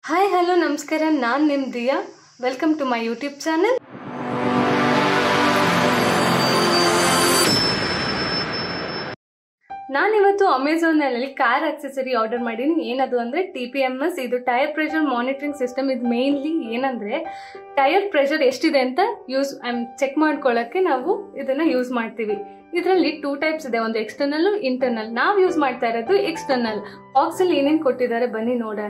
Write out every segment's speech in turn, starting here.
hi hello ನಮಸ್ಕಾರ ನಾನು ನಿಮ್ಮ Diya welcome to my YouTube channel ನಾನಿವತ್ತು ಅಮೆಝಾನಲ್ಲಿ ಕಾರ್ ಅಕ್ಸೆಸರಿ ಆರ್ಡರ್ ಮಾಡೀನಿ ಏನದು ಅಂದರೆ ಟಿ ಪಿ ಎಮ್ ಎಸ್ ಇದು ಟೈರ್ ಪ್ರೆಷರ್ ಮಾನಿಟರಿಂಗ್ ಸಿಸ್ಟಮ್ ಇದು ಮೇನ್ಲಿ ಏನಂದರೆ ಟೈರ್ ಪ್ರೆಷರ್ ಎಷ್ಟಿದೆ ಅಂತ ಯೂಸ್ ಚೆಕ್ ಮಾಡ್ಕೊಳ್ಳೋಕ್ಕೆ ನಾವು ಇದನ್ನು ಯೂಸ್ ಮಾಡ್ತೀವಿ ಇದರಲ್ಲಿ ಟೂ ಟೈಪ್ಸ್ ಇದೆ ಒಂದು ಎಕ್ಸ್ಟರ್ನಲ್ ಇಂಟರ್ನಲ್ ನಾವು ಯೂಸ್ ಮಾಡ್ತಾ ಇರೋದು ಎಕ್ಸ್ಟರ್ನಲ್ ಬಾಕ್ಸಲ್ಲಿ ಏನೇನು ಕೊಟ್ಟಿದ್ದಾರೆ ಬನ್ನಿ ನೋಡೋಣ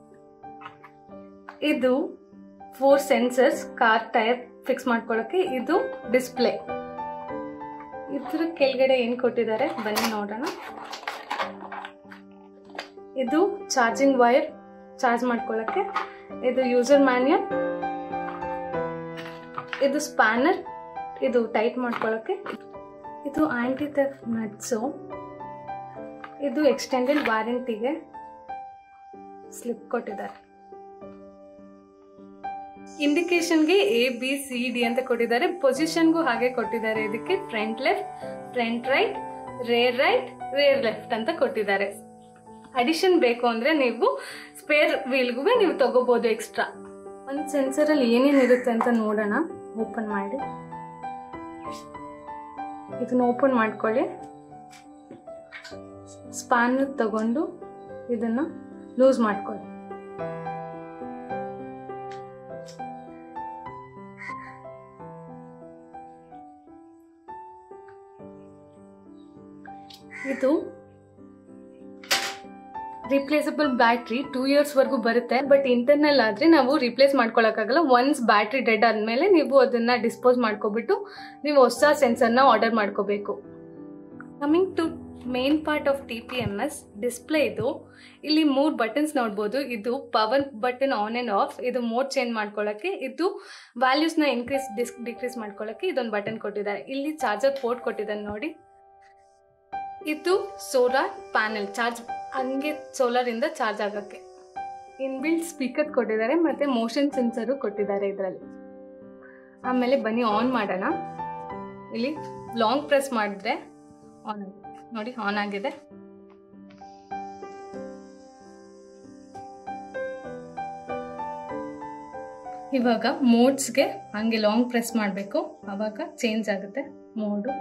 ಇದು four sensors car tyre fix ಮಾಡ್ಕೊಳ್ಳೋಕೆ ಇದು ಡಿಸ್ಪ್ಲೇ ಇದ್ರ ಕೆಳಗಡೆ ಏನು ಕೊಟ್ಟಿದ್ದಾರೆ ಬನ್ನಿ ನೋಡೋಣ ಇದು ಚಾರ್ಜಿಂಗ್ ವೈರ್ ಚಾರ್ಜ್ ಮಾಡ್ಕೊಳ್ಳೋಕ್ಕೆ ಇದು ಯೂಸರ್ ಮ್ಯಾನ್ಯಲ್ ಇದು ಸ್ಪ್ಯಾನರ್ ಇದು ಟೈಟ್ ಮಾಡ್ಕೊಳ್ಳೋಕ್ಕೆ ಇದು ಆಂಟಿ ಥೆಫ್ ನಟ್ಸು ಇದು ಎಕ್ಸ್ಟೆಂಡೆಡ್ ವಾರಂಟಿಗೆ ಸ್ಲಿಪ್ ಕೊಟ್ಟಿದ್ದಾರೆ ಇಂಡಿಕೇಶನ್ಗೆ ಎ ಬಿ ಸಿ ಡಿ ಅಂತ ಕೊಟ್ಟಿದ್ದಾರೆ ಪೊಸಿಷನ್ಗೂ ಹಾಗೆ ಕೊಟ್ಟಿದ್ದಾರೆ ಇದಕ್ಕೆ front left front right rear right rear left ಅಂತ ಕೊಟ್ಟಿದ್ದಾರೆ ಅಡಿಷನ್ ಬೇಕು ಅಂದ್ರೆ ನೀವು ಸ್ಪೇರ್ ವೀಲ್ಗೂ ನೀವು ತಗೋಬಹುದು ಎಕ್ಸ್ಟ್ರಾ ಒಂದು ಸೆನ್ಸರಲ್ಲಿ ಏನೇನು ಇರುತ್ತೆ ಅಂತ ನೋಡೋಣ ಓಪನ್ ಮಾಡಿ ಇದನ್ನ ಓಪನ್ ಮಾಡ್ಕೊಳ್ಳಿ ಸ್ಪಾನ್ ತಗೊಂಡು ಇದನ್ನ ಲೂಸ್ ಮಾಡ್ಕೊಳ್ಳಿ ಇದು ರಿಪ್ಲೇಸಬಲ್ ಬ್ಯಾಟ್ರಿ ಟೂ ಇಯರ್ಸ್ವರೆಗೂ ಬರುತ್ತೆ ಬಟ್ ಇಂಟರ್ನಲ್ ಆದರೆ ನಾವು ರಿಪ್ಲೇಸ್ ಮಾಡ್ಕೊಳಕ್ಕಾಗಲ್ಲ ಒನ್ಸ್ ಬ್ಯಾಟ್ರಿ ಡೆಡ್ ಆದಮೇಲೆ ನೀವು ಅದನ್ನು ಡಿಸ್ಪೋಸ್ ಮಾಡ್ಕೊಬಿಟ್ಟು ನೀವು ಹೊಸ ಸೆನ್ಸರ್ನ ಆರ್ಡರ್ ಮಾಡ್ಕೋಬೇಕು coming to main part of T P M S display ಇದು ಇಲ್ಲಿ ಮೂರು ಬಟನ್ಸ್ ನೋಡ್ಬೋದು ಇದು power button on and off ಇದು ಮೋಡ್ ಚೇಂಜ್ ಮಾಡ್ಕೊಳ್ಳೋಕ್ಕೆ ಇದು ವ್ಯಾಲ್ಯೂಸ್ನ ಇನ್ಕ್ರೀಸ್ ಡಿಸ್ ಡಿಕ್ರೀಸ್ ಮಾಡ್ಕೊಳ್ಳೋಕ್ಕೆ ಇದೊಂದು ಬಟನ್ ಕೊಟ್ಟಿದ್ದಾರೆ ಇಲ್ಲಿ ಚಾರ್ಜರ್ ಪೋರ್ಟ್ ಕೊಟ್ಟಿದ್ದಾರೆ ನೋಡಿ ಇದು ಸೋಲಾರ್ ಪ್ಯಾನೆಲ್ ಚಾರ್ಜ್ ಹಂಗೆ ಸೋಲಾರಿಂದ ಚಾರ್ಜ್ ಆಗೋಕ್ಕೆ ಇನ್ಬಿಲ್ಟ್ ಸ್ಪೀಕರ್ ಕೊಟ್ಟಿದ್ದಾರೆ ಮತ್ತು ಮೋಷನ್ ಸೆನ್ಸರು ಕೊಟ್ಟಿದ್ದಾರೆ ಇದರಲ್ಲಿ ಆಮೇಲೆ ಬನ್ನಿ ಆನ್ ಮಾಡೋಣ ಇಲ್ಲಿ ಲಾಂಗ್ ಪ್ರೆಸ್ ಮಾಡಿದ್ರೆ ಆನ್ ಆಗಿದೆ ನೋಡಿ ಆನ್ ಆಗಿದೆ ಇವಾಗ ಮೋಡ್ಸ್ಗೆ ಹಂಗೆ ಲಾಂಗ್ ಪ್ರೆಸ್ ಮಾಡಬೇಕು ಆವಾಗ ಚೇಂಜ್ ಆಗುತ್ತೆ ಮೋಡು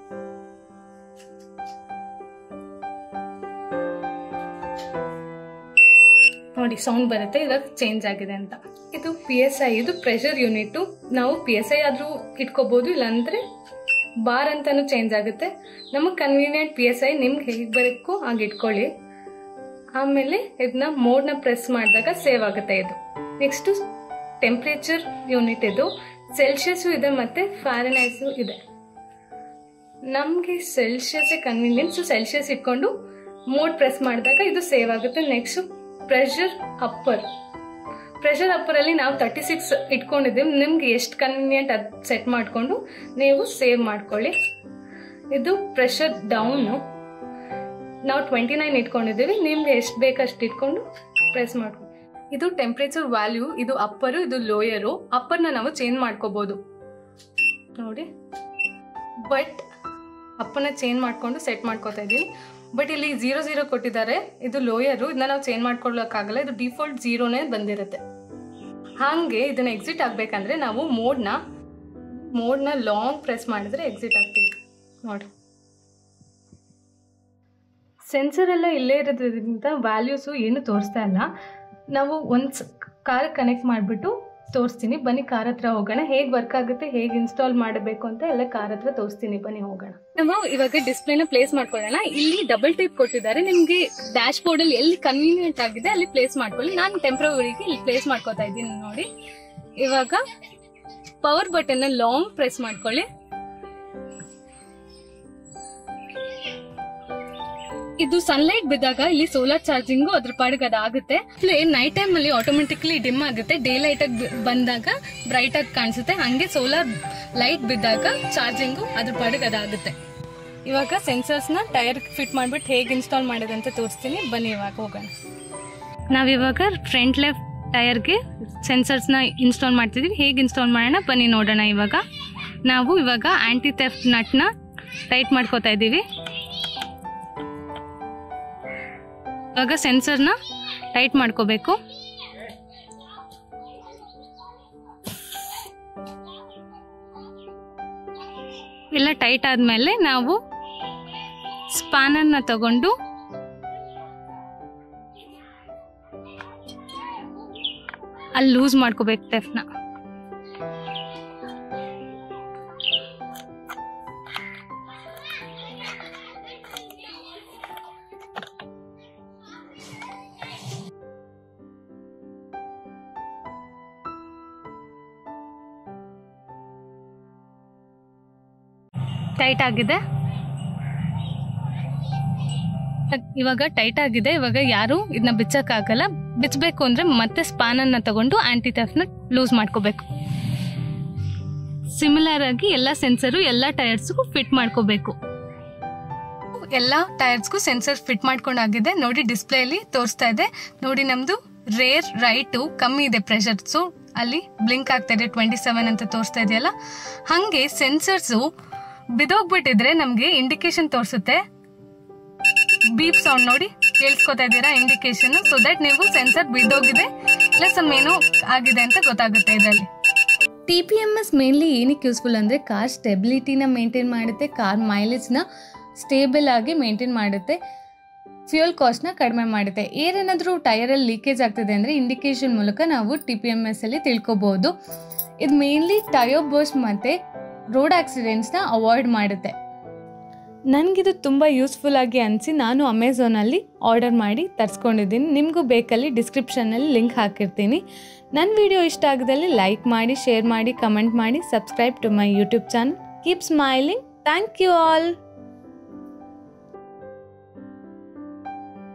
ನೋಡಿ ಸೌಂಡ್ ಬರುತ್ತೆ ಇವಾಗ ಚೇಂಜ್ ಆಗಿದೆ ಅಂತ ಇದು ಪಿ ಎಸ್ ಐ ಇದು ಪ್ರೆಷರ್ ಯೂನಿಟ್ ನಾವು ಪಿ ಎಸ್ ಐ ಆದ್ರೂ ಇಟ್ಕೋಬಹುದು ಇಲ್ಲಾಂದ್ರೆ ಬಾರ್ ಅಂತಾನು ಚೇಂಜ್ ಆಗುತ್ತೆ ನಮಗೆ ಕನ್ವೀನಿಯಂಟ್ ಪಿ ಎಸ್ ಐ ನಿಮ್ಗೆ ಹೇಗೆ ಬರಕ್ಕೋ ಹಾಗೆ ಇಟ್ಕೊಳ್ಳಿ ಆಮೇಲೆ ಇದನ್ನ ಮೋಡ್ನ ಪ್ರೆಸ್ ಮಾಡಿದಾಗ ಸೇವ್ ಆಗುತ್ತೆ ಇದು ನೆಕ್ಸ್ಟ್ ಟೆಂಪ್ರೇಚರ್ ಯೂನಿಟ್ ಇದು ಸೆಲ್ಸಿಯಸ್ಸು ಇದೆ ಮತ್ತೆ ಫ್ಯಾರನೈಸು ಇದೆ ನಮಗೆ ಸೆಲ್ಸಿಯಸ್ ಕನ್ವೀನಿಯನ್ಸ್ ಸೆಲ್ಸಿಯಸ್ ಇಟ್ಕೊಂಡು ಮೋಡ್ ಪ್ರೆಸ್ ಮಾಡಿದಾಗ ಇದು ಸೇವ್ ಆಗುತ್ತೆ ನೆಕ್ಸ್ಟ್ ಪ್ರೆಷರ್ ಅಪ್ಪರ್ ಪ್ರೆಷರ್ ಅಪ್ಪರಲ್ಲಿ ನಾವು ತರ್ಟಿ ಸಿಕ್ಸ್ ಇಟ್ಕೊಂಡಿದ್ದೀವಿ ನಿಮ್ಗೆ ಎಷ್ಟು ಕನ್ವೀನಿಯಂಟ್ ಅದು ಸೆಟ್ ಮಾಡಿಕೊಂಡು ನೀವು ಸೇವ್ ಮಾಡ್ಕೊಳ್ಳಿ ಇದು ಪ್ರೆಷರ್ ಡೌನು ನಾವು ಟ್ವೆಂಟಿ ನೈನ್ ಇಟ್ಕೊಂಡಿದ್ದೀವಿ ನಿಮ್ಗೆ ಎಷ್ಟು ಬೇಕಷ್ಟು ಇಟ್ಕೊಂಡು ಪ್ರೆಸ್ ಮಾಡ್ಕೊಂಡು ಇದು ಟೆಂಪ್ರೇಚರ್ ವ್ಯಾಲ್ಯೂ ಇದು ಅಪ್ಪರು ಇದು ಲೋಯರು ಅಪ್ಪರ್ನ ನಾವು ಚೇಂಜ್ ಮಾಡ್ಕೋಬೋದು ನೋಡಿ ಬಟ್ ಅಪ್ಪನ ಚೇಂಜ್ ಮಾಡಿಕೊಂಡು ಸೆಟ್ ಮಾಡ್ಕೋತಾ ಇದ್ದೀನಿ ಬಟ್ ಇಲ್ಲಿ ಜೀರೋ ಜೀರೋ ಕೊಟ್ಟಿದ್ದಾರೆ ಇದು ಲೋಯರು ಇದನ್ನ ನಾವು ಚೇಂಜ್ ಮಾಡ್ಕೊಳ್ಳೋಕ್ಕಾಗಲ್ಲ ಇದು ಡಿಫಾಲ್ಟ್ ಜೀರೋನೇ ಬಂದಿರುತ್ತೆ ಹಾಗೆ ಇದನ್ನ ಎಕ್ಸಿಟ್ ಆಗಬೇಕಂದ್ರೆ ನಾವು ಮೋಡ್ನ ಮೋಡ್ನ ಲಾಂಗ್ ಪ್ರೆಸ್ ಮಾಡಿದ್ರೆ ಎಕ್ಸಿಟ್ ಆಗ್ತೀವಿ ನೋಡಿ ಸೆನ್ಸರ್ ಎಲ್ಲ ಇಲ್ಲೇ ಇರೋದ್ರಿಂದ ವ್ಯಾಲ್ಯೂಸು ಏನು ತೋರಿಸ್ತಾ ಇಲ್ಲ ನಾವು ಒಂದು ಕಾರ್ ಕನೆಕ್ಟ್ ಮಾಡಿಬಿಟ್ಟು ತೋರಿಸ್ತೀನಿ ಬನ್ನಿ ಕಾರ್ ಹತ್ರ ಹೋಗೋಣ ಹೇಗೆ ವರ್ಕ್ ಆಗುತ್ತೆ ಹೇಗೆ ಇನ್ಸ್ಟಾಲ್ ಮಾಡಬೇಕು ಅಂತ ಎಲ್ಲ ಕಾರ್ ಹತ್ರ ತೋರಿಸ್ತೀನಿ ಬನ್ನಿ ಹೋಗೋಣ ನಾವು ಇವಾಗ ಡಿಸ್ಪ್ಲೇನ ಪ್ಲೇಸ್ ಮಾಡ್ಕೊಳ್ಳೋಣ ಇಲ್ಲಿ ಡಬಲ್ ಟೈಪ್ ಕೊಟ್ಟಿದ್ದಾರೆ ನಿಮಗೆ ಡ್ಯಾಶ್ ಬೋರ್ಡ್ ಅಲ್ಲಿ ಎಲ್ಲಿ ಕನ್ವೀನಿಯಂಟ್ ಆಗಿದೆ ಅಲ್ಲಿ ಪ್ಲೇಸ್ ಮಾಡ್ಕೊಳ್ಳಿ ನಾನು ಟೆಂಪ್ರವರಿಗೆ ಇಲ್ಲಿ ಪ್ಲೇಸ್ ಮಾಡ್ಕೋತಾ ಇದ್ದೀನಿ ನೋಡಿ ಇವಾಗ ಪವರ್ ಬಟನ್ ಲಾಂಗ್ ಪ್ರೆಸ್ ಮಾಡ್ಕೊಳ್ಳಿ ಇದು ಸನ್ಲೈಟ್ ಬಿದ್ದಾಗ ಇಲ್ಲಿ ಸೋಲಾರ್ ಚಾರ್ಜಿಂಗು ಅದ್ರ ಪಾಡಿಗೆ ಅದಾಗುತ್ತೆ ನೈಟ್ ಟೈಮ್ ಅಲ್ಲಿ ಆಟೋಮೆಟಿಕ್ಲಿ ಡಿಮ್ ಆಗುತ್ತೆ ಡೇ ಲೈಟ್ ಆಗಿ ಬಂದಾಗ ಬ್ರೈಟ್ ಆಗಿ ಕಾಣಿಸುತ್ತೆ ಹಂಗೆ ಸೋಲಾರ್ ಲೈಟ್ ಬಿದ್ದಾಗ ಚಾರ್ಜಿಂಗು ಅದ್ರ ಪಾಡಿಗೆ ಅದಾಗುತ್ತೆ ಇವಾಗ ಸೆನ್ಸರ್ಸ್ ನ ಟೈರ್ ಫಿಟ್ ಮಾಡ್ಬಿಟ್ಟು ಹೇಗೆ ಇನ್ಸ್ಟಾಲ್ ಮಾಡೋದು ಅಂತ ತೋರಿಸ್ತೀನಿ ಬನ್ನಿ ಇವಾಗ ಹೋಗೋಣ ನಾವಿವಾಗ ಫ್ರಂಟ್ ಲೆಫ್ಟ್ ಟೈರ್ಗೆ ಸೆನ್ಸರ್ಸ್ನ ಇನ್ಸ್ಟಾಲ್ ಮಾಡ್ತಿದ್ದೀವಿ ಹೇಗೆ ಇನ್ಸ್ಟಾಲ್ ಮಾಡೋಣ ಬನ್ನಿ ನೋಡೋಣ ಇವಾಗ ನಾವು ಇವಾಗ ಆಂಟಿ ಥೆಫ್ಟ್ ನಟ್ನ ಟೈಟ್ ಮಾಡ್ಕೋತಾ ಇದ್ದೀವಿ ಇವಾಗ ಸೆನ್ಸರ್ನ ಟೈಟ್ ಮಾಡ್ಕೋಬೇಕು ಎಲ್ಲ ಟೈಟ್ ಆದಮೇಲೆ ನಾವು ಸ್ಪಾನರ್ನ ತಗೊಂಡು ಅಲ್ಲಿ ಲೂಸ್ ಮಾಡ್ಕೋಬೇಕು ಟೆಫ್ನ ಟೈಟ್ ಆಗಿದೆ ಇವಾಗ ಟೈಟ್ ಆಗಿದೆ ಇವಾಗ ಯಾರು ಇದನ್ನ ಬಿಚ್ಚಕ್ಕಾಗಲ್ಲ ಬಿಚ್ಚಬೇಕು ಅಂದ್ರೆ ಮತ್ತೆ ಸ್ಪಾನನ್ನ ತಗೊಂಡು ಆಂಟಿ ನ ಲೂಸ್ ಮಾಡ್ಕೋಬೇಕು ಸಿಮಿಲರ್ ಆಗಿ ಎಲ್ಲ ಸೆನ್ಸರು ಎಲ್ಲ ಟೈರ್ಸ್ಗೂ ಫಿಟ್ ಮಾಡ್ಕೋಬೇಕು ಎಲ್ಲ ಟೈರ್ಸ್ಗೂ ಸೆನ್ಸರ್ ಫಿಟ್ ಮಾಡ್ಕೊಂಡಾಗಿದೆ ನೋಡಿ ಡಿಸ್ಪ್ಲೇಲಿ ತೋರಿಸ್ತಾ ಇದೆ ನೋಡಿ ನಮ್ದು ರೇರ್ ರೈಟು ಕಮ್ಮಿ ಇದೆ ಪ್ರೆಷರ್ಸು ಅಲ್ಲಿ ಬ್ಲಿಂಕ್ ಆಗ್ತಾ ಇದೆ ಟ್ವೆಂಟಿ ಸೆವೆನ್ ಅಂತ ತೋರಿಸ್ತಾ ಇದೆಯಲ್ಲ ಹಾಗೆ ಸೆನ್ಸರ್ಸು ಬಿದೋಗ್ಬಿಟ್ಟಿದ್ರೆ ನಮಗೆ ಇಂಡಿಕೇಶನ್ ತೋರಿಸುತ್ತೆ ಬೀಪ್ ಸೌಂಡ್ ನೋಡಿ ಕೇಳಿಸ್ಕೊತಾ ಇದ್ದೀರಾ ಇಂಡಿಕೇಶನ್ ಸೊ ದಟ್ ನೀವು ಸೆನ್ಸರ್ ಬಿದ್ದೋಗಿದೆ ಇಲ್ಲ ಸಮ್ ಏನೋ ಆಗಿದೆ ಅಂತ ಗೊತ್ತಾಗುತ್ತೆ ಇದರಲ್ಲಿ T P M S mainly ಏನಕ್ಕೆ ಯೂಸ್ಫುಲ್ ಅಂದರೆ ಕಾರ್ ಸ್ಟೆಬಿಲಿಟಿನ ಮೇಂಟೈನ್ ಮಾಡುತ್ತೆ ಕಾರ್ ಮೈಲೇಜ್ನ ಸ್ಟೇಬಲ್ ಆಗಿ ಮೇಂಟೈನ್ ಮಾಡುತ್ತೆ ಫ್ಯೂಯಲ್ ಕಾಸ್ಟ್ನ ಕಡಿಮೆ ಮಾಡುತ್ತೆ ಏನೇನಾದರೂ ಟೈರಲ್ಲಿ ಲೀಕೇಜ್ ಆಗ್ತಿದೆ ಅಂದರೆ ಇಂಡಿಕೇಶನ್ ಮೂಲಕ ನಾವು ಟಿ ಪಿ ಎಮ್ ಎಸ್ ಅಲ್ಲಿ ತಿಳ್ಕೊಬೋದು ಇದು ಮೇನ್ಲಿ ಟಯರ್ ಬರ್ಸ್ಟ್ ಮತ್ತು ರೋಡ್ ಆಕ್ಸಿಡೆಂಟ್ಸ್ನ ಅವಾಯ್ಡ್ ಮಾಡುತ್ತೆ ನನಗಿದು ತುಂಬ ಯೂಸ್ಫುಲ್ ಆಗಿ ಅನಿಸಿ ನಾನು ಅಮೆಝಾನಲ್ಲಿ ಆರ್ಡರ್ ಮಾಡಿ ತರಿಸ್ಕೊಂಡಿದ್ದೀನಿ ನಿಮಗೂ ಬೇಕಲ್ಲಿ ಡಿಸ್ಕ್ರಿಪ್ಷನಲ್ಲಿ ಲಿಂಕ್ ಹಾಕಿರ್ತೀನಿ ನನ್ನ ವಿಡಿಯೋ ಇಷ್ಟ ಆಗದಲ್ಲಿ ಲೈಕ್ ಮಾಡಿ ಶೇರ್ ಮಾಡಿ ಕಮೆಂಟ್ ಮಾಡಿ subscribe to my YouTube channel keep smiling thank you all